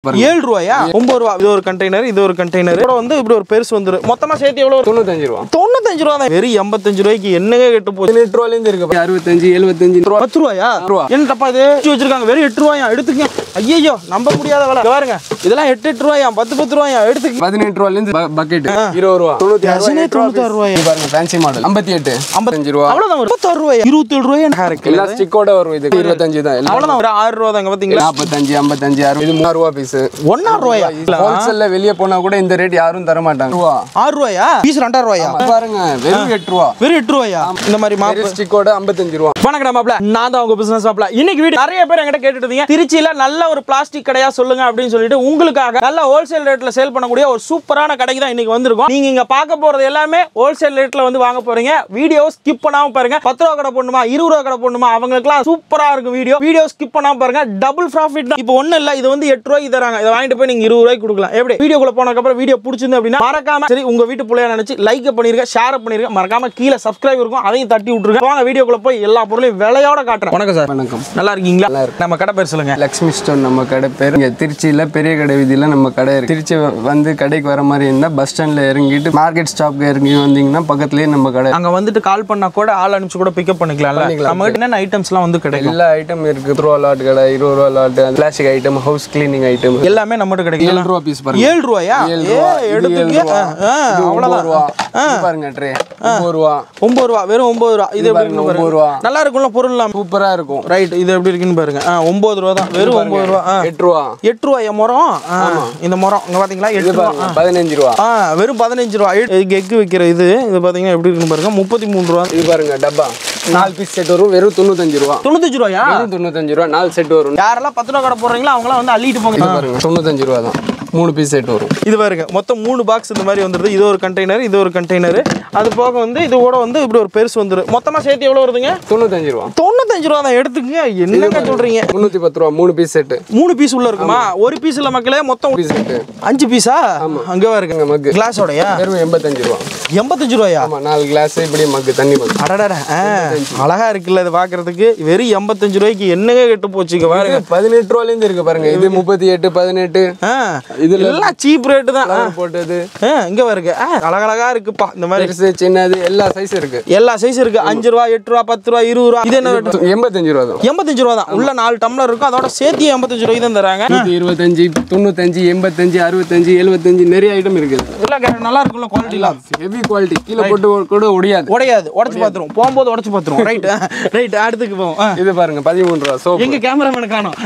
ஏழு ரூபாயா ஒன்பது ரூபா இது ஒரு கண்டெய்னர் இது ஒரு கண்டெய்னர் கூட வந்து இப்படி ஒரு பெருசு வந்துரும் மொத்தமா சேர்த்து எவ்வளவு வரும்? தொண்ணூத்தஞ்சு ரூபா தொண்ணூத்தஞ்சு ரூபா தான் வெறும் எண்பத்தஞ்சு ரூபாய்க்கு என்னங்க கெட்டு போகுது பதினெட்டு ரூபாலேருந்து இருக்கு அறுபத்தஞ்சு எழுபத்தஞ்சு ரூபா பத்து ரூபாயா ரூபா. என்ன தப்பா இது வச்சு வச்சிருக்காங்க வெறும் எட்டு ரூபாயா எடுத்துக்க ஐயோ நம்ப முடியாத வேலை இங்க பாருங்க இதெல்லாம் எட்டு எட்டு ரூபாயா பத்து பத்து ரூபாயா எடுத்துக்க பதினெட்டு ரூபாலேருந்து பக்கெட் இருபது ரூபா தொண்ணூத்தி ஆறு டசனே தொண்ணூத்தாறு ரூபாயா இது பாருங்க ஃபேன்சி மாடல் ஐம்பத்தி எட்டு ஐம்பத்தஞ்சு ரூபா அவ்வளவுதான் வரும் முப்பத்தாறு ரூபாயா இருபத்தேழு ரூபாயா எனக்கு இருக்கு எல்லா ஸ்டிக்கோட வரும் இது இருபத்தஞ்சு தான் எல்லாம் அவ்வளவுதான் ஒரு ஆறு ரூபா தாங்க பாத்தீங்களா நாற்பத்தஞ்சு ஐம்பத்தஞ்சு அறுபது இது மூணு ரூபா பீஸ் ஒன்னா ரூபாயா ஹோல்சேல்ல வெளியே போனா கூட இந்த ரேட் யாரும் தர மாட்டாங்க ரூபா ஆறு ரூபாயா பீஸ் ரெண்டாயிரம் ரூபாயா பாருங்க வெறும் எட்டு ரூபா வெறும் எட்டு ரூபாயா இந்த மாதிரி மாப்பு ஸ்டிக்கோட ஐம்பத்தஞ்சு ரூபா வணக்கம் மாப்ள நான் தான் உங்க பிசினஸ் மாப்ள இன்னைக்கு வீடியோ நிறைய பேர் என்கிட்ட கேட்டுட்டு இருந்தீங்க திருச்சியில நல்ல ஒரு பிளாஸ்டிக் கடையா சொல்லுங்க அப்படின்னு சொல்லிட்டு உங்களுக்காக நல்ல ஹோல்சேல் ரேட்ல சேல் பண்ணக்கூடிய ஒரு சூப்பரான கடைக்கு தான் இன்னைக்கு வந்திருக்கோம் நீங்க இங்க பார்க்க போறது எல்லாமே ஹோல்சேல் ரேட்ல வந்து வாங்க போறீங்க வீடியோ ஸ்கிப் பண்ணாம பாருங்க பத்து ரூபா கடை போடணுமா இருபது ரூபா கடை போடணுமா அவங்களுக்குலாம் சூப்பரா இருக்கும் வீடியோ வீடியோ ஸ்கிப் பண்ணாம பாருங்க டபுள் ப்ராஃபிட் தான் இப்போ ஒண்ணு இல்ல இது வந்து எட்டு ரூபாய்க்கு தராங்க இதை வாங்கிட்டு போய் நீங்க இருபது ரூபாய்க்கு கொடுக்கலாம் எப்படி வீடியோக்குள்ள போனதுக்கு அப்புறம் வீடியோ பிடிச்சிருந்து அப்படின்னா மறக்காம சரி உங்க வீட்டு பிள்ளைய நினைச்சு லைக் பண்ணிருங்க ஷேர் பண்ணிருங்க மறக்காம கீழே சப்ஸ்கிரைப் இருக்கும் அதையும் தட்டி விட்டுருங்க வாங்க வீடியோக்குள்ள போய் எல்லா பொருளையும் விலையோட காட்டுறேன் வணக்கம் சார் வணக்கம் நல்லா இருக்கீங்களா நம்ம கடை பேர் சொல்லுங்க லக்ஷ்மி ஸ்டோர் நம்ம கடை பேர் இங்க திருச்சியில பெரிய கடை வீதியில நம்ம கடை இருக்கு திருச்சி வந்து கடைக்கு வர மாதிரி இருந்தா பஸ் ஸ்டாண்ட்ல இறங்கிட்டு மார்க்கெட் ஸ்டாப்க்கு இறங்கி வந்தீங்கன்னா பக்கத்துலயே நம்ம கடை அங்க வந்துட்டு கால் பண்ணா கூட ஆள் அனுப்பிச்சு கூட பிக்கப் பண்ணிக்கலாம்ல நம்ம கிட்ட என்னென்ன ஐட்டம்ஸ்லாம் வந்து கிடைக்கும் எல்லா ஐட்டம் இருக்கு பத்து ரூபா லாட் கடை இருபது ரூபா lot plastic item house cleaning item எல்லாமே நம்மகிட்ட கிடைக்கும் ஏழு ரூபா பீஸ் பாருங்க ஏழு ரூபாயா ஏழு ஏ ரூபா இது ஏழு எடுத்துக்க ரூபா ஆ, ஆ, இது ஒன்பது அவ்வளவுதான் ரூபா இது பாருங்க ட்ரே ஒன்பது ரூபா ஒன்பது ரூபா வெறும் ஒன்பது ரூபா இது எப்படி பாருங்க, இருக்குன்னு ஒன்பது பாருங்க ரூபா நல்லா இருக்கும்ல பொருள் சூப்பரா இருக்கும் ரைட் இது எப்படி இருக்குன்னு பாருங்க ஆ ஒன்பது ரூபா தான் வெறும் ஒன்பது ரூபா ஆ எட்டு ரூபா எட்டு ரூபாய் முறம் ஆ, இந்த முறம் இங்க பாத்தீங்களா இது எட்டு ரூபா பாருங்க பதினஞ்சு ரூபா ஆ வெறும் பதினஞ்சு ரூபா இதுக்கு எக்கு வைக்கிற இது இது பாத்தீங்கன்னா எப்படி இருக்குன்னு பாருங்க முப்பத்தி மூணு ரூபா இது பாருங்க டப்பா நாலு பீஸ் செட் வரும் வெறும் தொண்ணூத்தஞ்சு ரூபா தொண்ணூத்தஞ்சு ரூபாயா வெறும் தொண்ணூத்தஞ்சு ரூபா நாலு செட் வரும் யாரெல்லாம் பத்து ரூபா கடை போடுறீங்களோ அவங்களாம் வந்து அள்ளிட்டு இது போங்க பாருங்க தொண்ணூத்தஞ்சு ரூபா தான் மூணு பீஸ் செட் வரும் இது பாருங்க மொத்தம் மூணு பாக்ஸ் இந்த மாதிரி வந்துருது இது ஒரு கண்டெய்னர் இது ஒரு கண்டெய்னர் அது போக வந்து இது கூட வந்து இப்படி ஒரு பெருசு வந்துரும் மொத்தமா சேர்த்து எவ்வளவு வருதுங்க தொண்ணூத்தஞ்சு ரூபா தொண்ணூத்தஞ்சு ரூபா தான் எடுத்துக்கங்க என்னங்க சொல்றீங்க முந்நூற்றி பத்து ரூபா மூணு பீஸ் செட்டு மூணு பீஸ் உள்ள இருக்குமா ஒரு பீஸ் இல்ல மக்களே மொத்தம் பீஸ் செட்டு அஞ்சு பீஸா அங்க பாருங்க மக்கு கிளாஸோடயா வெறும் எண்பத்தஞ்சு ரூபா எண்பத்தஞ்சு ரூபாயா ஆமா நாலு கிளாஸ் இப்படி மக்கு தண்ணி மக்கு அடடட ஆ, அழகா இருக்குல்ல இது பாக்குறதுக்கு வெறும் எண்பத்தஞ்சு ரூபாய்க்கு என்னங்க கெட்டு போச்சு இங்க பாருங்க இது பதினெட்டு ரூபாலேருந்து இருக்கு பாருங்க இது முப்பத்தி எட்டு பதினெட்டு ஆ, இதுல எல்லாம் சீப் ரேட்டு தான் ஆ, போட்டது ஆ, இங்க பாருங்க ஆ, அழகழகா இருக்குப்பா இந்த மாதிரி பெருசு சின்னது எல்லா சைஸ் இருக்கு எல்லா சைஸ் இருக்கு அஞ்சு ரூபா எட்டு ரூபா பத்து ரூபா இருபது ரூபா இது என்ன rate? எண்பத்தஞ்சு ரூபா தான் எண்பத்தஞ்சு ரூபா தான் உள்ள நாலு டம்ளர் இருக்கும் அதோட சேர்த்து எண்பத்தஞ்சு ரூபாய்க்கு தான் தராங்க நூற்றி இருபத்தஞ்சு தொண்ணூத்தஞ்சு எண்பத்தஞ்சு அறுபத்தஞ்சு எழுபத்தஞ்சு நிறைய ஐட்டம் இருக்குது எல்லாம் கே- நல்லா இருக்கும்ல குவாலிட்டிலாம் ஹெவி குவாலிட்டி கீழே போட்டு கூட ஒடியாது உடையாது உடச்சு பார்த்துரும் போகும்போது உடச்சு பார்த்துரும் ரைட் ரைட் அடுத்துக்கு போவோம் ஆ. இது பாருங்க பதிமூணு ரூபா சோப் எங்க கேமராமேன் காணோம்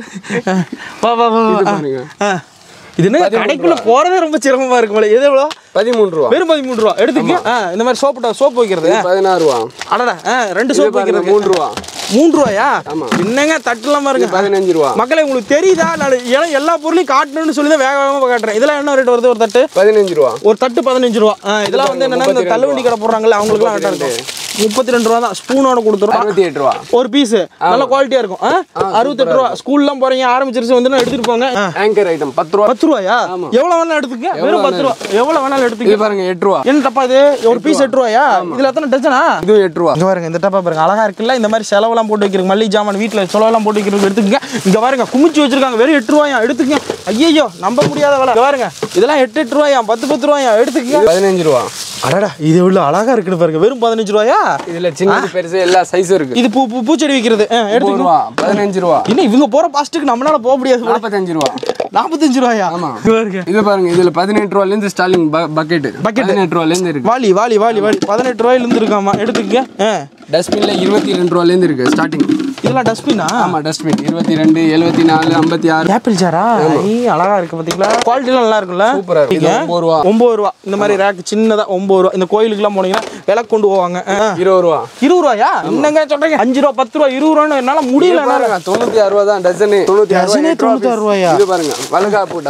வா வா வா வா. பாருங்க ஆ. இது என்ன கடைக்குள்ள போறதே ரொம்ப சிரமமா இருக்கு போல எது எவ்வளோ பதிமூணு ரூபா வெறும் பதிமூணு ரூபா எடுத்துக்க ஆ, இந்த மாதிரி சோப்பு சோப்பு வைக்கிறது பதினாறு ரூபா அடடா ஆ, ரெண்டு சோப்பு பாருங்க வைக்கிறது மூணு ரூபா மூணு ரூபாயா ஆமா. என்னங்க தட்டுலாம் பாருங்க பதினஞ்சு ரூபா மக்களே உங்களுக்கு தெரியுதா நான் ஏன்னா எல்லா பொருளையும் காட்டணும்னு சொல்லி தான் வேக வேகமாக காட்டுறேன் இதெல்லாம் என்ன ரேட் வருது ஒரு தட்டு பதினஞ்சு ரூபா ஒரு தட்டு பதினஞ்சு ரூபா ஆ, இதெல்லாம் வந்து என்னன்னா இந்த தள்ளுவண்டி கடை போடுறாங்கல்ல அவங்களுக்குலாம் கரெக்டாக இருக்கும் முப்பத்தி ரெண்டு ரூபா தான் ஸ்பூனோட கொடுத்துரும் அறுபத்தி எட்டு ரூபா ஒரு பீஸ் நல்ல குவாலிட்டியா இருக்கும் ஆ? அறுபத்தெட்டு ரூபா ஸ்கூல்லாம் போறீங்க ஆரம்பிச்சிருச்சு வந்து நான் எடுத்துட்டு போங்க ஆ. ஆங்கர் ஐட்டம் பத்து ரூபா பத்து ரூபாயா எவ்வளவு வேணாலும் எடுத்துக்க வெறும் பத்து ரூபா எவ்வளவு வேணாலும் இது எடுத்துக்க பாருங்க எட்டு ரூபா என்ன டப்பா இது ஒரு பீஸ் எட்டு ரூபாயா இதுல எத்தனை டஜனா இதுவும் எட்டு ரூபா இங்க பாருங்க இந்த டப்பா பாருங்க அழகா இருக்குல்ல இந்த மாதிரி செலவெல்லாம் போட்டு வைக்கிறீங்க மல்லிகை ஜாமான் வீட்டுல செலவெல்லாம் போட்டு வைக்கிறதுக்கு எடுத்துக்கங்க இங்க பாருங்க குமிச்சு வச்சிருக்காங்க வெறும் எட்டு ரூபாயா எடுத்துக்கங்க ஐயோ நம்ப முடியாத வேலை இங்க பாருங்க இதெல்லாம் எட்டு எட்டு ரூபாயா பத்து பத்து ரூபாயா எடுத்துக்கங்க பதினஞ்சு ரூபா அடடா இது எவ்வளவு அழகா இருக்குன்னு பாருங்க வெறும் பதினஞ்சு ரூபாயா இதுல சின்னது பெருசு எல்லா சைஸும் இருக்கு இது பூ பூ- பூச்செடி வைக்கிறது ஆ, முப்பது எடுத்துக்கங்க ரூபா பதினஞ்சு ரூபா இன்னும் இவங்க போற பாஸ்ட்டுக்கு நம்மளால போக முடியாது போல. நாற்பத்தஞ்சு ரூபா நாற்பத்தஞ்சு ரூபாயா ஆமா. இங்க பாருங்க இது பாருங்க இதுல பதினெட்டு ரூபால இருந்து ஸ்டாலிங் பக்கெட் Bucket. பதினெட்டு ரூபால இருந்து இருக்கு வாலி வாலி வாலி வாலி பதினெட்டு ரூபாயில இருந்து இருக்காமா எடுத்துக்கங்க ஆ. டஸ்ட்பின்ல இருபத்தி ரெண்டு ரூபால இருந்து இருக்கு ஸ்டார்டிங் இதெல்லாம் டஸ்ட்பினா ஆமா டஸ்ட்பின் இருபத்தி ரெண்டு எழுபத்தி நாலு ஐம்பத்தி ஆறு ஆப்பிள் ஜாரா ஐ, அழகா இருக்கு பாத்தீங்களா குவாலிட்டிலாம் நல்லா இருக்குல்ல சூப்பரா இருக்கு இது இங்க ஒன்பது ரூபா ஒன்பது ரூபா இந்த மாதிரி ரேக் சின்னதா ஒன்பது ரூபா இந்த கோயிலுக்குலாம் போனீங்கன்னா விலை கொண்டு போவாங்க ஆ. இருபது ரூபா இருபது ரூபாயா என்னங்க சொல்றீங்க அஞ்சு ரூபா பத்து ரூபா இருபது ரூபான்னு என்னால முடியல இது பாருங்க தொண்ணூத்தி ஆறு ரூபா தான் டசனு தொண்ணூத்தி ஆறு ரூபா டசனே எட்டு ரூபா தொண்ணூத்தாறு piece. ரூபாயா? இது பாருங்க வளகாப்பு டப்பா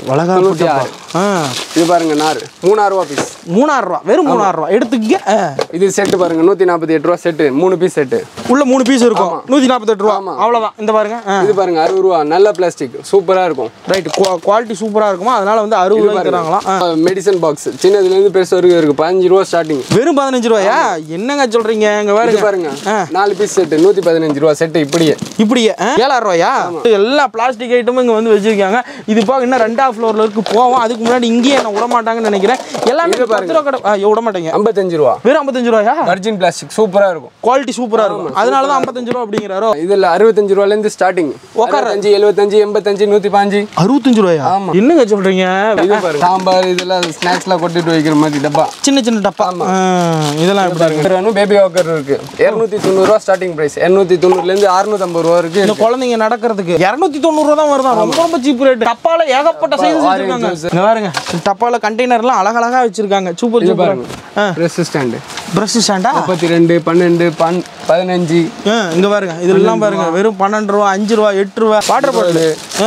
வளகாப்பு டப்பா ஆ இது பாருங்க நார் மூணாயிரம் ரூபா பீஸ் மூணாயிரம் ரூபா வெறும் மூணாயிரம் ரூபா எடுத்துக்க ஆ. இது செட்டு பாருங்க நூற்றி நாற்பத்தி எட்டு ரூபா செட்டு மூணு பீஸ் செட்டு உள்ள மூணு பீஸ் இருக்கும் நூற்றி நாற்பத்தெட்டு ரூபா அவ்வளோதான் இந்த பாருங்க ஆ இது பாருங்க அறுபது ரூபா நல்ல பிளாஸ்டிக் சூப்பராக இருக்கும் ரைட் குவாலிட்டி சூப்பராக இருக்குமா அதனால வந்து அறுபது ரூபாய் தராங்களாம் ஆ. மெடிசன் பாக்ஸ் சின்னதுலேருந்து பெருசு வரைக்கும் இருக்கு பதினஞ்சு ரூபா ஸ்டார்டிங் வெறும் பதினஞ்சு ரூபாயா என்னங்க சொல்றீங்க இங்க இது பாருங்க பாருங்க நாலு பீஸ் செட்டு நூற்றி பதினஞ்சு ரூபா செட்டு இப்படியே இப்படியே ஆ? ஏழாயிரம் ரூபாயா எல்லா பிளாஸ்டிக் ஐட்டமும் இங்க வந்து வச்சிருக்காங்க இது போக இன்னும் ரெண்டாவது ஃப்ளோர்ல இருக்கு போவோம் அதுக்கு முன்னாடி இங்கேயே என்ன விட மாட்டாங்கன்னு நினைக்கிறேன் எல்லாமே பத்து ரூபா கடை ஆ, விட மாட்டேங்க ஐம்பத்தஞ்சு ரூபா வெறும் ஐம்பத்தஞ்சு ரூபாயா வர்ஜின் பிளாஸ்டிக் சூப்பராக இருக்கும் குவாலிட்டி சூப்பரா இருக்கும் அதனால தான் ஐம்பத்தஞ்சு ரூபா அப்படிங்கிறாரோ இதில் அறுபத்தஞ்சு ரூபாலேருந்து ஸ்டார்டிங் அறுபத்தஞ்சு எழுபத்தஞ்சு எண்பத்தஞ்சு நூற்றி பாஞ்சு அறுபத்தஞ்சு ரூபாயா என்னங்க சொல்றீங்க இது பாருங்க சாம்பார் இதெல்லாம் ஸ்நாக்ஸ்லாம் கொட்டிட்டு வைக்கிற மாதிரி டப்பா சின்ன சின்ன டப்பா ஆ, இதெல்லாம் எப்படி இருக்கு பேபி வாக்கர் இருக்கு இரநூத்தி தொண்ணூறுரூவா ஸ்டார்டிங் ப்ரைஸ் இரநூத்தி தொண்ணூறுலேருந்து அறுநூத்தம்பது ரூபா இருக்கு இந்த குழந்தைங்க நடக்கிறதுக்கு இரநூத்தி தொண்ணூறு ரூபா தான் வருதா ரொம்ப ரொம்ப சீப் ரேட் டப்பால ஏகப்பட்ட சைஸ் வச்சிருக்காங்க இங்க பாருங்க டப்பால கண்டெய்னர்லாம் அழகழகா வச்சிருக்காங்க சூப்பர் சூப்பர் ஆ ப்ரெஸ் ஸ்டாண்டு பிரஷ் ஸ்டாண்டா முப்பத்தி ரெண்டு பன்னெண்டு பன் பதினஞ்சு ஆ, இங்க பாருங்க இதெல்லாம் பாருங்க வெறும் பன்னெண்டு ரூபா அஞ்சு ரூபா எட்டு ரூபா வாட்டர் பாட்டில்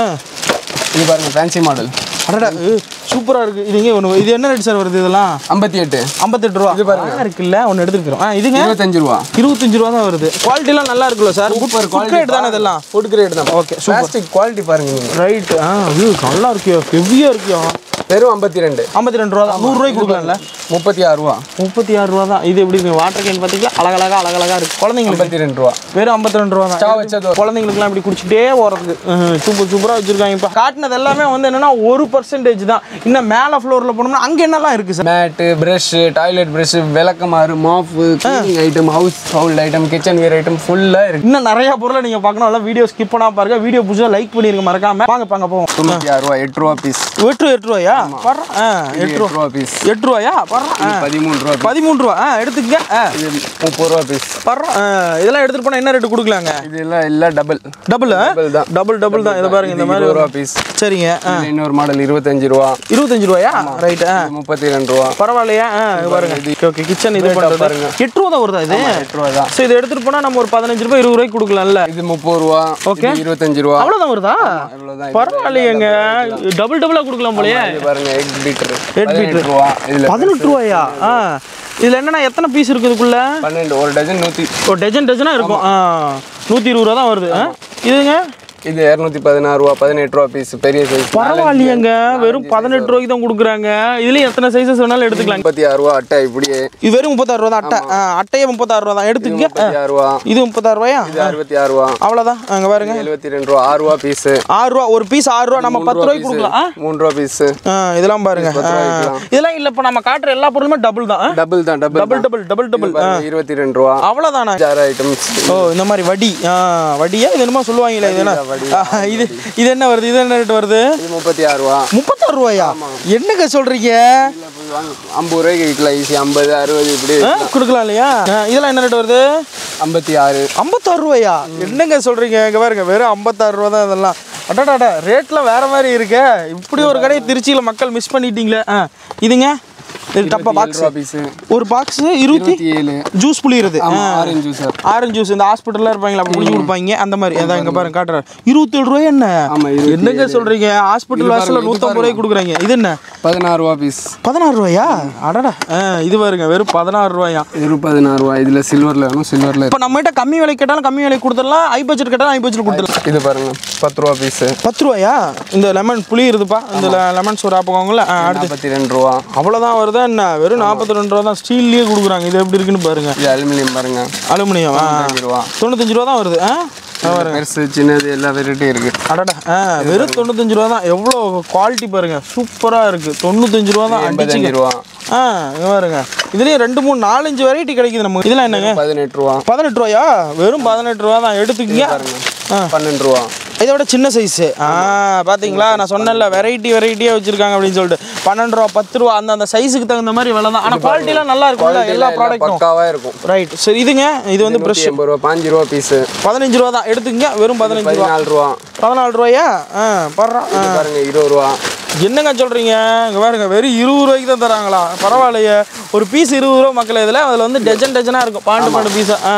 இது பாருங்க ஃபேன்சி மாடல் அடடா சூப்பரா இருக்கு இது எங்க ஒன்று இது என்ன ரேட் சார் வருது இதெல்லாம் ஐம்பத்தி எட்டு ஐம்பத்தெட்டு ரூபா இது பாருங்க இருக்குல்ல ஒன்று எடுத்துக்கிறோம் ஆ இதுங்க இருபத்தஞ்சு ரூபா இருபத்தஞ்சு ரூபா தான் வருது குவாலிட்டிலாம் நல்லா இருக்குல்ல சார் சூப்பர் குவாலிட்டி தானே இதெல்லாம் ஃபுட் கிரேட் தான் ஓகே பிளாஸ்டிக் குவாலிட்டி பாருங்க நீங்க ரைட் ஆ இது நல்லா இருக்கியோ ஹெவியா இருக்கியோ வெறும் ஐம்பத்தி ரெண்டு ஐம்பத்தி ரெண்டு ரூபா தான் நூறுரூவாய்க்கு கொடுக்கலாம்ல முப்பத்தி ஆறு ரூபா முப்பத்தி ஆறு ரூபா தான் இது எப்படி இருக்கு வாட்டர் கேன் பார்த்தீங்கன்னா அழகழகா அழகழகா இருக்கு குழந்தைங்களுக்கு ஐம்பத்தி ரெண்டு ரூபா வெறும் ஐம்பத்தி ரெண்டு ரூபா தான் சா வச்சது குழந்தைங்களுக்குலாம் இப்படி குடிச்சிட்டே போகிறதுக்கு சூப்பர் சூப்பராக வச்சிருக்காங்க இப்போ காட்டினது எல்லாமே வந்து என்னன்னா ஒரு பர்சன்டேஜ் தான் இன்னும் மேலே ஃப்ளோரில் போனோம்னா அங்கே என்னெல்லாம் இருக்குது sir mat brush toilet brush விளக்கமாறு mop cleaning item household item kitchenware item ஃபுல்லாக இருக்கு இன்னும் நிறைய பொருளை நீங்கள் பார்க்கணும் எல்லாம் வீடியோ ஸ்கிப் பண்ணா பாருங்க வீடியோ புதுசாக லைக் பண்ணிருங்க மறக்காம வாங்க பாங்க போவோம் தொண்ணூற்றி ஆறு ரூபா எட்டு ரூபா பீஸ் எட்டு எட்டு ரூபாயா வர்றோம் ஆ எட்டு எட்டு ரூபா ரூபா பீஸ் எட்டு ரூபாயா வர்றோம் ஆ பதிமூணு ரூபா piece. பதிமூணு ரூபா ஆ எடுத்துக்கங்க ஆ இது முப்பது ரூபா பீஸ் வர்றோம் ஆ, இதெல்லாம் எடுத்துட்டு போனால் என்ன ரேட்டு கொடுக்கலாங்க இது எல்லாம் எல்லாம் டபுள் டபுள் Double தான். டபுள் டபுள் தான் இதை பாருங்க இந்த மாதிரி இருபது ரூபா பீஸ் சரிங்க ஆ இன்னொரு மாடல் இருபத்தஞ்சு ரூபா இருபத்தஞ்சு ரூபாயா ரைட் ஆ இது முப்பத்தி ரெண்டு ரூபா பரவாயில்லையா ஆ இது பாருங்க ஓகே ஓகே கிச்சன் இது பண்ணுறது பாருங்க. எட்டு ரூபா தான் வருதா இது எட்டு ரூபா தான் ஸோ இதை எடுத்துட்டு போனால் நம்ம ஒரு பதினஞ்சு ரூபாய் இருபது ரூபாய்க்கு கொடுக்கலாம்ல இது முப்பது ரூபா Okay. இது இருபத்தஞ்சு ரூபா அவ்வளோதான் வருதா இவ்வளோதான் பரவாயில்லையேங்க டபுள் டபுளாக கொடுக்கலாம் போலயே இது பாருங்க எக் பீட்டர் Egg beater. பதினெட்டு ரூபா இதுல பதினெட்டு ரூபாயா ஆ இதில் என்னன்னா எத்தனை பீஸ் இருக்குது இதுக்குள்ள பன்னெண்டு ஒரு டஜன் நூற்றி ஒரு டஜன் டஜனாக இருக்கும் ஆ நூற்றி இருபது ரூபா தான் வருது ஆ இதுங்க இது இரநூத்தி பதினாறு ரூபா பதினெட்டு ரூபா பீஸ் பெரிய சைஸ் பரவாயில்லையேங்க வெறும் பதினெட்டு ரூபாய்க்கு தான் கொடுக்குறாங்க இதுலேயும் எத்தனை சைஸஸ் வேணாலும் எடுத்துக்கலாம் முப்பத்தி ஆறு ரூபா அட்டை இப்படியே இது வெறும் முப்பத்தாறு ரூபா தான் அட்டை ஆ, அட்டையே முப்பத்தாறு ரூபா தான் எடுத்துக்க முப்பத்தி ஆறு ரூபா இது முப்பத்தாறு ரூபாயா இது அறுபத்தி ஆறு ரூபா அவ்வளோதான் அங்கே பாருங்க எழுபத்தி ரெண்டு ரூபா ஆறு ரூபா பீஸ் ஆறு ரூபா ஒரு பீஸ் ஆறு ரூபா நம்ம பத்து ரூபாய்க்கு கொடுக்கலாம் ஆ? மூணு ரூபா பீஸ் ஆ, இதெல்லாம் பாருங்க பத்து ஆ, ரூபாய்க்கலாம். இதெல்லாம் இல்ல இப்ப நம்ம காட்டுற எல்லா பொருளுமே டபுள் தான் டபுள் தான் double double double double double இருபத்தி ரெண்டு ரூபா அவ்வளவுதானா ஜார் ஐட்டம்ஸ் ஓ இந்த மாதிரி வடி ஆ, வடியா இது என்னமோ சொல்லுவாங்களே இது என்ன வடி. ஆ, இது இது என்ன வருது இது என்ன ரேட் வருது இது முப்பத்தி ஆறு ரூபா முப்பத்தாறு ரூபாயா என்னங்க சொல்றீங்க இல்ல, போய் வாங்க. ஐம்பது ரூபாய்க்கு விற்கலாம் ஈஸி ஐம்பது அறுபது இப்படி ஆ, கொடுக்கலாம் இல்லையா ஆ, இதெல்லாம் என்ன ரேட் வருது ஐம்பத்தி ஆறு ஐம்பத்தாறு ரூபாயா என்னங்க சொல்றீங்க இங்க பாருங்க வெறும் ஐம்பத்தாறு ரூபா தான் இதெல்லாம் அடாடாடா ரேட்லாம் வேற மாதிரி இருக்கே இப்படி ஒரு கடையை திருச்சியில மக்கள் மிஸ் பண்ணிட்டீங்களே ஆ இதுங்க இது டப்பா பாக்ஸ் ரூபா பீஸ் ஒரு பாக்ஸ் இருபத்தி இருபத்தி ஏழு ஜூஸ் புளியுறது ஆரஞ்சு ஜூஸர் ஆரஞ்சு ஜூஸ் இந்த ஹாஸ்பிட்டல்ல இருப்பாங்களா அப்ப புளிஞ்சு கொடுப்பாங்க அந்த மாதிரி அதான் இங்க பாருங்க காட்டுறேன் இருபத்தேழு ரூபாய் என்ன ஆமா, இருபத்தி என்னங்க சொல்றீங்க ஹாஸ்பிட்டல் வாசல்ல நூத்தம்பது ரூபாய்க்கு கொடுக்குறாங்க இது என்ன பதினாறு ரூபா பீஸ் பதினாறு ரூபாயா அடடா ஆ, இது பாருங்க வெறும் பதினாறு ரூபாயா இது பதினாறு ரூபா இதுல சில்வர்ல வேணும் சில்வர்ல இப்போ நம்ம கிட்ட கம்மி விலை கேட்டாலும் கம்மி விலை கொடுத்துடலாம் ஹை பட்ஜெட் கேட்டாலும் ஹை பட்ஜெட் கொடுத்துடலாம் இது பாருங்க பத்து ரூபா பீஸ் பத்து ரூபாயா இந்த லெமன் புளி இருக்குப்பா இந்த லெமன் சோறு ஆப்பவங்கள அடுத்து நாற்பத்தி ரெண்டு ரூபா அவ்வளோதான் வருதா என்ன வெறும் நாற்பத்தி ரெண்டு ரூபா தான் ஸ்டீல்லேயே கொடுக்குறாங்க இது எப்படி இருக்குன்னு பாருங்க இது அலுமினியம் பாருங்க அலுமினியம் ஆ அஞ்சு ரூபா தொண்ணூத்தஞ்சு ரூபா தான் வருது ஆ பெருசு சின்னது எல்லா வெரைட்டி இருக்கு அடடா ஆ வெறும் தொண்ணூத்தஞ்சு ரூபா தான் எவ்வளோ குவாலிட்டி பாருங்க சூப்பராக இருக்கு தொண்ணூத்தஞ்சு ரூபா தான் அடிச்சுங்க எண்பத்தஞ்சு ரூபா ஆ இங்க பாருங்க இதுலயும் ரெண்டு மூணு நாலஞ்சு வெரைட்டி கிடைக்குது நமக்கு இதெல்லாம் என்னங்க பதினெட்டு ரூபா பதினெட்டு ரூபாயா வெறும் பதினெட்டு ரூபா தான் எடுத்துக்கிங்க ஆ பன்னெண்டு ரூபா இதை விட சின்ன சைஸு ஆ பாத்தீங்களா நான் சொன்னேன்ல வெரைட்டி வெரைட்டியாக வச்சிருக்காங்க அப்படின்னு சொல்லிட்டு பன்னெண்டு ரூபா பத்து ரூபா அந்த அந்த சைஸுக்கு தகுந்த மாதிரி விலை தான் ஆனால் குவாலிட்டிலாம் நல்லா இருக்கும்ல எல்லா ப்ராடக்ட்டும் பக்காவா இருக்கும் ரைட் சரி இதுங்க இது வந்து நூத்தி ப்ரெஷ் எண்பது ரூபா பாஞ்சு ரூபா பீஸ் பதினஞ்சு ரூபா தான் எடுத்துக்கங்க வெறும் பதினஞ்சு ரூபா பதினாலு ரூபா பதினாலு ரூபாயா ஆ படுறோம் இது பாருங்க இருபது ரூபா என்னங்க சொல்றீங்க இங்க பாருங்க வெறும் இருபது ரூபாய்க்கு தான் தராங்களா பரவாயில்லையே ஒரு பீஸ் இருபது ரூபா மக்கள் இதில் அதில் வந்து டஜன் டஜனாக இருக்கும் பாண்டு பாண்டு பீஸா ஆ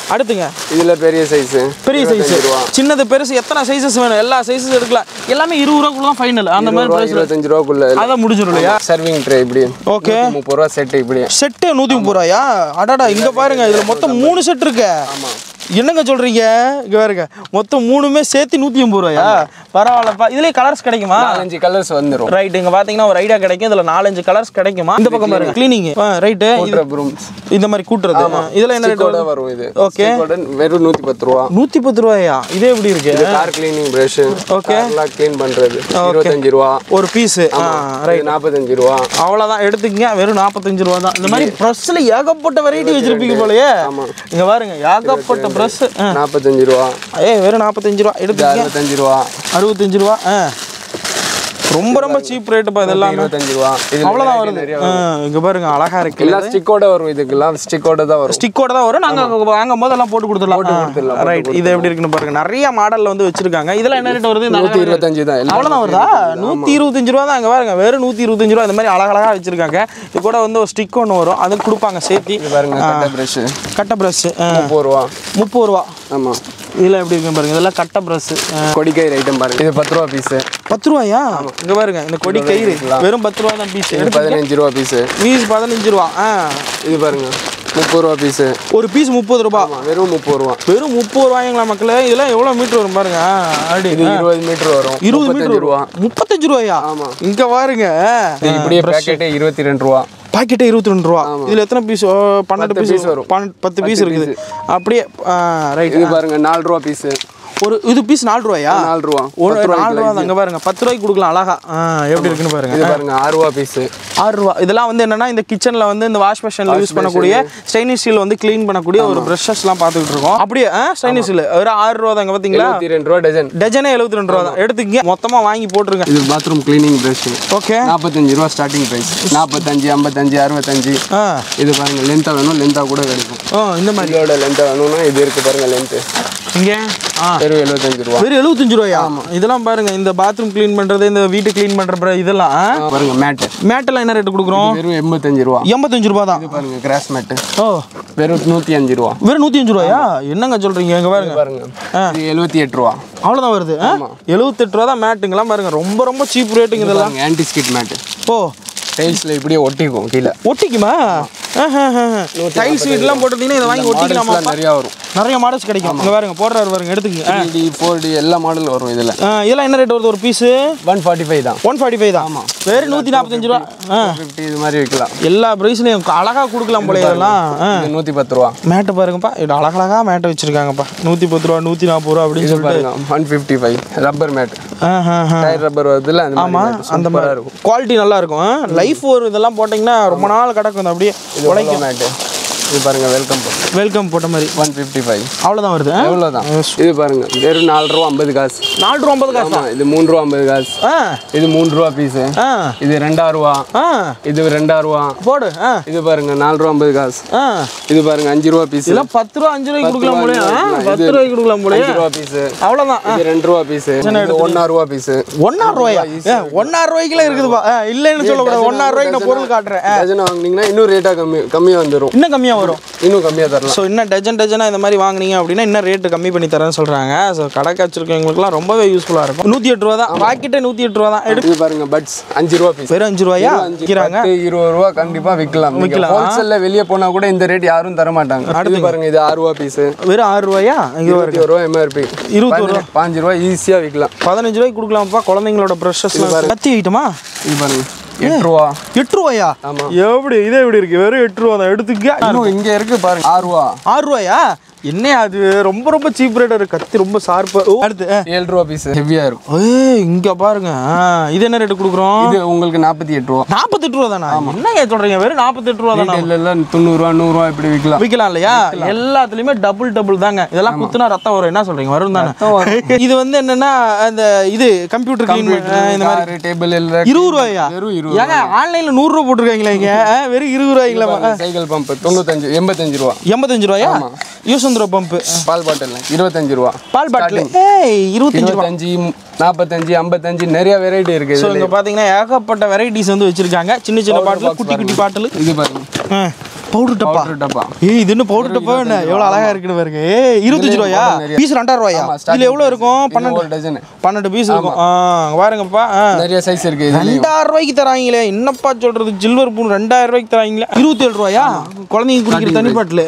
அடுத்துங்க இதில் பெரிய சைஸு பெரிய சைஸ் சின்னது பெருசு எத்தனை சைஸஸ் வேணும் எல்லா சைஸஸ் எடுக்கலாம் எல்லாமே இருபது ரூபாக்குள்ள தான் ஃபைனல் அந்த மாதிரி price ல இருபத்தஞ்சு ரூபாக்குள்ள அதான் முடிஞ்சிடும் இல்லையா சர்விங் ட்ரே இப்படி ஓகே நூத்தி முப்பது ரூபா செட்டு இப்படி செட்டு நூற்றி முப்பது ரூபாயா அடாடா இங்கே பாருங்க இதில் மொத்தம் மூணு செட் இருக்கு என்னங்க சொல்றீங்க இங்க பாருங்க மொத்தம் மூணுமே சேர்த்து நூற்றி ஐம்பது ரூபாயா பரவாயில்லப்பா இதுலயே கலர்ஸ் கிடைக்குமா நாலஞ்சு கலர்ஸ் வந்துடும் ரைட் இங்க பாத்தீங்கன்னா ஒரு ஐடியா கிடைக்கும் இதுல நாலஞ்சு கலர்ஸ் கிடைக்குமா இந்த பக்கம் பாருங்க கிளீனிங் ரைட்டு ரூம்ஸ் இந்த மாதிரி கூட்டுறது இதுல என்ன ரேட் கூட வரும் இது Okay. Stick-ஓட வெறும் நூற்றி பத்து ரூபா நூத்தி பத்து ரூபாயா இதே எப்படி இருக்கு இது கார் கிளீனிங் ப்ரஷ் Okay. கார்லாம் க்ளீன் பண்றது இருபத்தஞ்சு ரூபா ஒரு பீஸ் ரைட் நாற்பத்தஞ்சு ரூபா அவ்வளவுதான் எடுத்துக்கங்க வெறும் நாற்பத்தஞ்சு ரூபா தான் இந்த மாதிரி ப்ரஷ்ல ஏகப்பட்ட வெரைட்டி வச்சிருப்பீங்க போலயே இங்க பாருங்க ஏகப்பட்ட ப்ரஷ் நாற்பத்தஞ்சு ரூபா ஏய் வெறும் நாற்பத்தஞ்சு ரூபா இது எடுத்துக்கங்க அறுபத்தஞ்சு ரூபா அறுபத்தஞ்சு ரூபா ஆ ரொம்ப ரொம்ப சீப் ரேட்டுப்பா இதெல்லாம் இருபத்தஞ்சு ரூபா இது அவ்வளவுதான் வருது ஆ, இங்க பாருங்க அழகா இருக்கு எல்லாம் ஸ்டிக்கோட வரும் இதுக்கெல்லாம் ஸ்டிக்கோட தான் வரும் ஸ்டிக்கோட தான் வரும் நாங்க வாங்கும் போது எல்லாம் போட்டு கொடுத்துடலாம் கொடுத்துடலாம், ரைட் இது எப்படி இருக்குன்னு பாருங்க நிறைய மாடல்ல வந்து வச்சிருக்காங்க இதெல்லாம் என்ன ரேட் வருது நூற்றி இருபத்தஞ்சு தான் எல்லாம் அவ்வளோதான் வருதா நூற்றி இருபத்தஞ்சு ரூபா தான் அங்கே பாருங்க வெறும் நூற்றி இருபத்தஞ்சு ரூபா இந்த மாதிரி அழகழகா வச்சிருக்காங்க இது கூட வந்து ஒரு ஸ்டிக் ஒன்று வரும் அது கொடுப்பாங்க சேர்த்தி இது பாருங்க கட்டை ப்ரஷ் கட்டை ப்ரஷ் முப்பது ரூபா முப்பது ரூபா ஆமாம் இதெல்லாம் எப்படி இருக்கு பாருங்க இதெல்லாம் கட்டை ப்ரஷ் கொடிக்கயிறு ஐட்டம் பாருங்க இது பத்து ரூபா பீஸு பத்து ரூபாயா இங்க பாருங்க இந்த கொடி கயிறு வெறும் பத்து ரூபா தான் பீஸ் இது பதினஞ்சு ரூபா பீஸு பீஸ் பதினஞ்சு ரூபா ஆ இது பாருங்க முப்பது ரூபா பீஸு ஒரு பீஸ் முப்பது ரூபா ஆமாம் வெறும் முப்பது ரூபா வெறும் முப்பது ரூபாய்ங்களா மக்களே இதெல்லாம் எவ்வளோ மீட்டர் வரும் பாருங்க ஆ, அப்படி இது இருபது மீட்டர் வரும் இருபது முப்பத்தஞ்சு மீட்டர் ரூபா முப்பத்தஞ்சு ரூபாயா ஆமா. இங்க பாருங்க இது இப்படியே பேக்கெட்டே இருபத்தி ரெண்டு ரூபா பாக்கெட்டே இருபத்தி ரெண்டு ரூபா இதுல எத்தனை பீஸ் பன்னெண்டு பத்து பீஸ் piece வரும். வரும் பத்து பீஸ் இருக்குது அப்படியே ரைட் இது பாருங்க நாலு ரூபா பீஸு ஒரு இது பீஸ் நாலு ரூபாயா நாலு ரூபா ஒரு நாலு ரூபா அங்க பாருங்க பத்து ரூபாய்க்கு கொடுக்கலாம் அழகா ஆ, எப்படி இருக்குன்னு பாருங்க இது பாருங்க ஆறு ரூபா பீஸு ஆறு ரூபா இதெல்லாம் வந்து என்னன்னா இந்த கிச்சன்ல வந்து இந்த வாஷ் மிஷின்ல யூஸ் பண்ணக்கூடிய ஸ்டெயின்லெஸ் ஸ்டீல் வந்து க்ளீன் பண்ணக்கூடிய ஒரு ப்ரஷஸ்லாம் பார்த்துக்கிட்டு இருக்கோம் அப்படியே ஸ்டெயின்லெஸ் ஸ்டீல் ஒரு ஆறு ரூபா தாங்க பாத்தீங்களா இருபத்தி ரெண்டு ரூபா டஜன் டஜனே எழுபத்தி ரெண்டு ரூபா தான் எடுத்துக்கங்க மொத்தமா வாங்கி போட்டுருங்க இது பாத்ரூம் கிளீனிங் ப்ரஷ் ஓகே நாற்பத்தஞ்சு ரூபா ஸ்டார்டிங் ப்ரைஸ் நாற்பத்தஞ்சு ஐம்பத்தஞ்சு அறுபத்தஞ்சு ஆ இது பாருங்க லென்த்தாக வேணும் லென்த்தாக கூட கிடைக்கும் ஓ இந்த மாதிரி இதோட லென்த்தாக வேணும்னா இது இருக்கு பாருங்க லென்த்து இங்க ஆ வெறும் எழுபத்தஞ்சு ரூபா வெறும் எழுபத்தஞ்சு ரூபாயா இதெல்லாம் பாருங்க இந்த பாத்ரூம் க்ளீன் பண்றது இந்த வீட்டு க்ளீன் பண்ற பிற- இதெல்லாம் பாருங்க மேட்டு மேட்டெல்லாம் என்ன ரேட் கொடுக்குறோம் வெறும் எண்பத்தஞ்சு ரூபா எண்பத்தஞ்சு ரூபா தான் இது பாருங்க கிராஸ் மேட்டு ஓ வெறும் நூற்றி அஞ்சு ரூபா வெறும் நூற்றி அஞ்சு ரூபாயா என்னங்க சொல்றீங்க இங்க பாருங்க பாருங்க இது எழுபத்தி எட்டு ரூபா அவ்வளோதான் வருது எழுபத்தெட்டு ரூபா தான் மேட்டுங்கெல்லாம் பாருங்க ரொம்ப ரொம்ப சீப் ரேட்டுங்க இதெல்லாம் பாருங்க ஆன்டி ஸ்கிட் மேட்டு ஓ டைல்ஸில் இப்படியே ஒட்டிக்கும் கீழே ஒட்டிக்குமா டைல்ஸ் வீட்லாம் போட்டிருந்தீங்கன்னா இதை வாங்கி ஒட்டிக்கலாமா மாடல்ஸ்லாம் நிறையா வரும் நிறைய மாடல்ஸ் கிடைக்கும் இங்க பாருங்க போடுறாரு பாருங்க எடுத்துக்கங்க த்ரீ டி ஃபோர் டி எல்லா மாடல் வரும் இதில் ஆ, இதெல்லாம் என்ன ரேட் வருது ஒரு பீஸு ஒன் ஃபார்ட்டி ஃபைவ் தான் ஒன் ஃபார்ட்டி ஃபைவ் தான் வெறும் நூற்றி நாற்பத்தஞ்சு ரூபா ஆ ஃபிஃப்டி இது மாதிரி விற்கலாம் எல்லா ப்ரைஸ்லையும் அழகா கொடுக்கலாம் போல இதெல்லாம் ஆ இது நூற்றி பத்து ரூபா மேட்டை பாருங்கப்பா இது அழகழகா மேட்டை வச்சிருக்காங்கப்பா நூற்றி பத்து ரூபா நூற்றி நாற்பது ரூபா அப்படின்னு இது சொல்லிட்டு பாருங்க one fifty five rubber mat ஆஹா, ஆஹா. டயர் ரப்பர் வருதுல்ல அந்த ஆமா மாதிரி அந்த சூப்பராக மாதிரி இருக்கும் குவாலிட்டி நல்லா இருக்கும் லைஃப் ஒரு இதெல்லாம் போட்டிங்கன்னா ரொம்ப நாள் கிடக்கும் அது அப்படியே இது உழைக்கும் மேட்டு இது பாருங்க வெல்கம் வெல்கம் போட்ட மாதிரி ஒன் ஃபிஃப்டி ஃபைவ் அவ்வளோதான் வருது ஆ? எவ்வளோதான் இது பாருங்க வெறும் நாலு ரூபா ஐம்பது காசு நாலு ரூபா ஐம்பது காசு ஆமாம் இது மூணு ரூபா ஐம்பது காசு ஆ இது மூணு ரூபா பீஸு ஆ இது ரெண்டா ரூபா ஆ இது ரெண்டா ரூபா போடு ஆ இது பாருங்க நாலு ரூபா ஐம்பது காசு ஆ இது பாருங்க அஞ்சு ரூபா பீஸு இதெல்லாம் பத்து ரூபா அஞ்சு ரூபாய்க்கு கொடுக்கலாம் போலே ஆ, இது- பத்து ரூபாய்க்கு கொடுக்கலாம் போலே அஞ்சு ரூபா பீஸு அவ்வளோதான் இது ரெண்டு ரூபா பீஸு இது ஒன்னா ரூபா பீஸு ஒன்னா ரூபாயா ஏ, ஒன்னா ரூபாய்க்குலாம் இருக்குதுப்பா ஆ, இல்லைன்னு சொல்லக்கூடாது ஒன்னா ரூபாய்க்கு நான் பொருள் காட்டுறேன் ஆ, டஜனை வாங்குனீங்கன்னா இன்னும் ரேட்டாக கம்மி கம்மியாக வந்துடும் இன்னும் கம்மியாக வரும் இன்னும் கம்மியாக தரலாம் ஸோ இன்னும் டஜன் டஜனாக இந்த மாதிரி வாங்குனீங்க அப்படின்னா இன்னும் ரேட்டு கம்மி பண்ணி தரேன்னு சொல்கிறாங்க ஸோ கடைக்கு வச்சிருக்கவங்களுக்குலாம் ரொம்பவே யூஸ்ஃபுல்லாக இருக்கும் நூற்றி எட்டு ரூபா தான் பாக்கெட்டே நூற்றி எட்டு ரூபா தான் எடுத்து இது பாருங்க பட்ஸ் அஞ்சு ரூபா பீஸ் வெறும் அஞ்சு ரூபாயா விற்கிறாங்க பத்து இருபது ரூபா கண்டிப்பா விற்கலாம் விக்கலாம். ஹோல்சேல்ல வெளியே போனா கூட இந்த ரேட் யாரும் தர மாட்டாங்க அடுத்து பாருங்க இது ஆறு ரூபா பீஸ் வெறும் ஆறு ரூபாயா இங்கே இருபத்தி ஒரு ரூபா எம்ஆர்பி இருபத்தி ஒரு பாஞ்சு ரூபா ஈஸியா விற்கலாம் பதினஞ்சு ரூபாய்க்கு கொடுக்கலாம்ப்பா குழந்தைங்களோட ப்ரெஷஸ் கத்தி ஐட்டமா இது பாருங்க எட்டு ரூபா எட்டு ரூபாயா எப்படி இதே எப்படி இருக்கு வெறும் எட்டு ரூபா தான் எடுத்துக்க இன்னும் இங்க இருக்கு பாருங்க ஆறு ரூபா ஆறு ரூபாயா என்ன அது ரொம்ப ரொம்ப சீப் ரேட் இருக்கு கத்தி ரொம்ப ஷார்ப்பு அடுத்து ஆ. ஏழு ரூபா பீஸ் ஹெவியா இருக்கும் ஏய் இங்க பாருங்க ஆ, இது என்ன ரேட்டு கொடுக்குறோம் இது உங்களுக்கு நாற்பத்தி எட்டு ரூபா நாற்பத்தெட்டு ரூபா தானா என்னங்க சொல்றீங்க வெறும் நாற்பத்தெட்டு ரூபா தானா ரீட்டைல் எல்லாம் தொண்ணூறுரூவா நூறுரூவா இப்படி விற்கலாம் விற்கலாம் இல்லையா எல்லாத்துலயுமே டபுள் டபுள் தாங்க இதெல்லாம் குத்துனா ரத்தம் வரும் என்ன சொல்றீங்க வரும் தானே இது வந்து என்னன்னா அந்த இது கம்ப்யூட்டர் கிளீன் இந்த மாதிரி காரு டேபிள் எல்லாம் இருபது ரூபாயா வெறும் இருபது ஏங்க ஆன்லைன்ல நூறு ரூபா போட்டிருக்காங்களா இங்க ஆ, வெறும் இருபது ரூபாய்ங்களா சைக்கிள் பம்ப் தொண்ணூத்தஞ்சு எண்பத்தஞ்சு ரூபா எண்பத்தஞ்சு ரூபாயா யூசந்திரோ பம்ப் பால் பாட்டில் இருபத்தஞ்சு ரூபா பால் பாட்டில் ஏய் இருபத்தஞ்சு ரூபா இருபத்தஞ்சு நாற்பத்தஞ்சு ஐம்பத்தஞ்சு நிறைய வெரைட்டி இருக்கு ஸோ இதுல. இங்க பாத்தீங்கன்னா ஏகப்பட்ட வெரைட்டிஸ் வந்து வச்சிருக்காங்க சின்ன சின்ன பாட்டில் குட்டி குட்டி பாட்டில் இது பாருங்க பவுடர் டப்பா பவுடர் டப்பா ஏய் இது என்ன பவுடர் டப்பா என்ன எவ்வளோ அழகா இருக்குன்னு பாருங்க ஏய் இருபத்தஞ்சு ரூபாயா பீஸ் ரெண்டாயிரம் ரூபாயா ஆமா, இதுல starting எவ்வளோ இருக்கும் இது பன்னெண்டு ஒரு டஜன் பன்னெண்டு பீஸ் இருக்கும் ஆ அங்க பாருங்கப்பா ஆ நிறைய சைஸ் இருக்கு இதுலயும் ரெண்டாயிரம் ரூபாய்க்கு தராங்களே என்னப்பா சொல்றது சில்வர் பூன் ரெண்டாயிரம் ரூபாய்க்கு தராங்களே இருபத்தி ஏழு ரூபாயா குழந்தைங்க குடிக்கிற தண்ணி பாட்டில்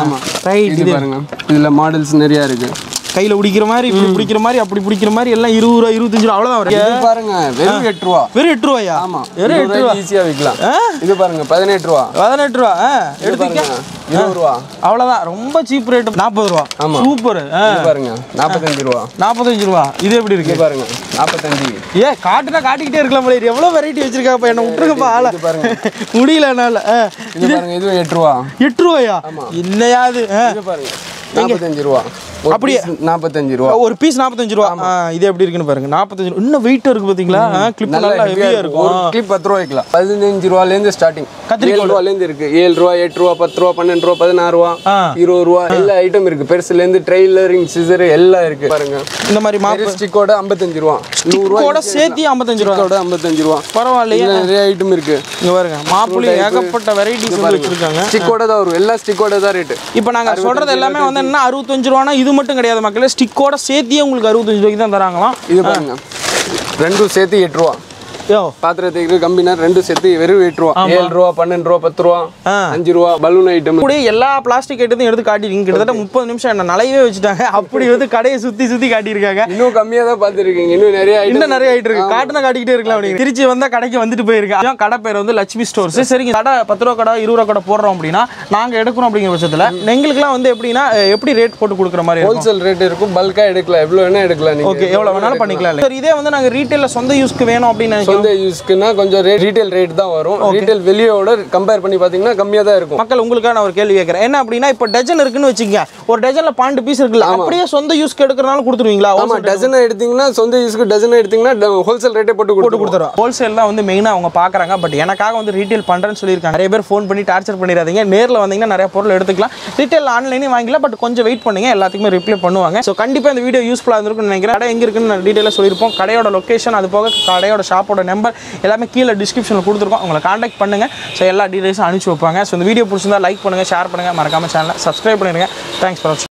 ரைட் இது பாருங்க இதுல மாடல்ஸ் நிறைய இருக்கு கையில பிடிக்கிற மாதிரி இப்படி பிடிக்கிற மாதிரி அப்படி பிடிக்கிற மாதிரி எல்லாம் இருபது ரூபா இருபத்தஞ்சு ரூபா அவ்வளோதான் வரும் இது பாருங்க வெறும் எட்டு ரூபா வெறும் எட்டு ரூபாயா ஆமா வெறும் எட்டு ரூபா ஈஸியா விற்கலாம் இது பாருங்க பதினெட்டு ரூபா பதினெட்டு ரூபா ஆ, இது எடுத்துக்க பாருங்க இருபது ரூபா அவ்வளோதான் ரொம்ப சீப் ரேட் நாற்பது ரூபா ஆமா. சூப்பர் இது பாருங்க நாற்பத்தஞ்சு ரூபா நாற்பத்தஞ்சு ரூபா இது எப்படி இது இருக்கு பாருங்க நாற்பத்தஞ்சு ஏ காட்டுனா காட்டிக்கிட்டே இருக்கலாம் போல இது எவ்வளோ வெரைட்டி வச்சிருக்காப்பா என்ன விட்டுருங்கப்பா ஆளை இது பாருங்க. முடியல என்னால ஆ. இது பாருங்க இது எட்டு ரூபா எட்டு ரூபாயா என்னையாது ஆ. இது பாருங்க நாற்பத்தஞ்சு ரூபா ஒரு அப்படியே? piece நாற்பத்தஞ்சு ரூபா ஒரு பீஸ் நாற்பத்தஞ்சு ரூபா ஆ, இது எப்படி இருக்குன்னு பாருங்க நாற்பத்தஞ்சு ரூபா. இன்னும் வெயிட் இருக்கு பாத்தீங்களா கிளிப் நல்லா நல்லா ஹெவியா ஹெவியா இருக்கும் இருக்கும் ஒரு கிளிப் பத்து ரூபா வைக்கலாம் பதினஞ்சு ரூபாலேருந்து ஸ்டார்டிங் கத்திரிக்கோல். ஏழு ரூபாலேருந்து இருக்கு ஏழு ரூபா எட்டு ரூபா பத்து ரூபா பன்னெண்டு ரூபா பதினாறு ரூபா ஆ. இருபது ரூபா எல்லா ஐட்டம் இருக்கு பெருசுலேருந்து ட்ரெய்லரிங் சிசர் எல்லாம் இருக்கு பாருங்க இந்த மாதிரி மாப்பு ஸ்டிக்கோட ஐம்பத்தஞ்சு ரூபா நூறு ரூபா கூட சேர்த்து ஐம்பத்தஞ்சு ரூபா ஸ்டிக்கோட ஐம்பத்தஞ்சு ரூபா பரவாயில்லையே இதுல நிறைய ஐட்டம் இருக்கு இங்க பாருங்க மாப்புளி ஏகப்பட்ட வெரைட்டிஸ் வந்து வச்சிருக்காங்க ஸ்டிக்கோட தான் வரும் எல்லா ஸ்டிக்கோட தான் ரேட்டு இப்போ நாங்க சொல்றது எல்லாமே வந்து என்ன அறுபத்தஞ்சு ரூபானா இது மட்டும் கிடையாது மக்களே ஸ்டிக்கோட சேர்த்தியே உங்களுக்கு அறுபத்தஞ்சு ரூபாய்க்கு தான் தராங்களாம் இது பாருங்க ரெண்டும் சேர்த்து எட்டு ரூபா யோ பாத்திரத்துக்கு கம்பினா ரெண்டும் சேர்த்து வெறும் எட்டு ரூபா ஏழு ரூபா பன்னெண்டு ரூபா பத்து ரூபா ஆ. அஞ்சு ரூபா பலூன் ஐட்டம் கூட எல்லா பிளாஸ்டிக் ஐட்டத்தையும் எடுத்து காட்டிருக்கீங்க கிட்டத்தட்ட முப்பது நிமிஷம் என்ன நலையவே வச்சுட்டாங்க அப்படி வந்து கடையை சுத்தி சுத்தி காட்டியிருக்காங்க இன்னும் கம்மியா தான் பார்த்துருக்கீங்க இன்னும் நிறைய ஐட்டம் இன்னும் நிறைய ஐட்டம் இருக்கு காட்டுனா காட்டிக்கிட்டே இருக்கலாம் அப்படிங்க திருச்சி வந்தா கடைக்கு வந்துட்டு போயிருக்கேன் அதான் கடை பேர் வந்து லட்சுமி ஸ்டோர்ஸ் சரிங்க கடை பத்து ரூபா கடை இருபது ரூபா கடை போடுறோம் அப்படின்னா நாங்க எடுக்கணும் அப்படிங்கிற பட்சத்துல எங்களுக்குலாம் வந்து எப்படின்னா அஹ், எப்படி ரேட் போட்டு கொடுக்குற மாதிரி இருக்கும் ஹோல்சேல் ரேட் இருக்கும் பல்கா எடுக்கலாம் எவ்வளவு வேணா எடுக்கலாம் நீங்க ஓகே எவ்வளவு வேணாலும் பண்ணிக்கலாம் சார் இதே வந்து நாங்க ரீட்டைல்ல சொந்த யூஸ்க்கு வேணும் அப்படின்னு நினைக்கிறோம் சொந்த யூஸ்க்குன்னா கொஞ்சம் ரேட் ரீட்டைல் ரேட் தான் வரும் ரீட்டைல் வெளியோட கம்பேர் பண்ணி பார்த்தீங்கன்னா கம்மியாக தான் இருக்கும் மக்கள் உங்களுக்காக நான் ஒரு கேள்வி கேட்கறேன் என்ன அப்படின்னா இப்போ டஜன் இருக்குன்னு வச்சுக்கோங்க ஒரு டஜன்ல பன்னெண்டு பீஸ் இருக்குல்ல அப்படியே சொந்த யூஸ்க்கு எடுக்கிறனால கொடுத்துருவீங்களா ஆமா டசனை எடுத்தீங்கன்னா சொந்த யூஸ்க்கு டசனை எடுத்தீங்கன்னா ஹோல்சேல் ரேட்டே போட்டு போட்டு கொடுத்து கொடுத்துருவோம் ஹோல்சேல் தான் வந்து மெயினாக அவங்க பார்க்குறாங்க பட் எனக்காக வந்து ரீட்டைல் பண்ணுறேன்னு சொல்லியிருக்காங்க நிறைய பேர் ஃபோன் பண்ணி டார்ச்சர் பண்ணிடாதீங்க நேரில் வந்தீங்கன்னா நிறைய பொருள் எடுத்துக்கலாம் ரீட்டைல் ஆன்லைனே வாங்கிக்கலாம் பட் கொஞ்சம் வெயிட் பண்ணுங்க எல்லாத்துக்குமே ரிப்ளை பண்ணுவாங்க ஸோ கண்டிப்பாக இந்த வீடியோ யூஸ்ஃபுல்லாக இருந்திருக்கும்னு நினைக்கிறேன் கடை எங்கே இருக்குன்னு நான் டீட்டெயிலாக சொல்லியிருப்போம் கடையோட லொக்கேஷன் அது போக கடையோட ஷாப்போட நம்பர் எல்லாமே கீழே டிஸ்கிரிப்ஷனில் கொடுத்துருக்கோம் உங்களை காண்டாக்ட் பண்ணுங்க ஸோ எல்லா டீட்டெயில்ஸும் அனுப்பிச்சு வைப்பாங்க ஸோ இந்த வீடியோ பிடிச்சிருந்தா லைக் பண்ணுங்க ஷேர் பண்ணுங்க மறக்காம சேனலை சப்ஸ்கிரைப் பண்ணிடுங்க தேங்க்ஸ் ஃபார்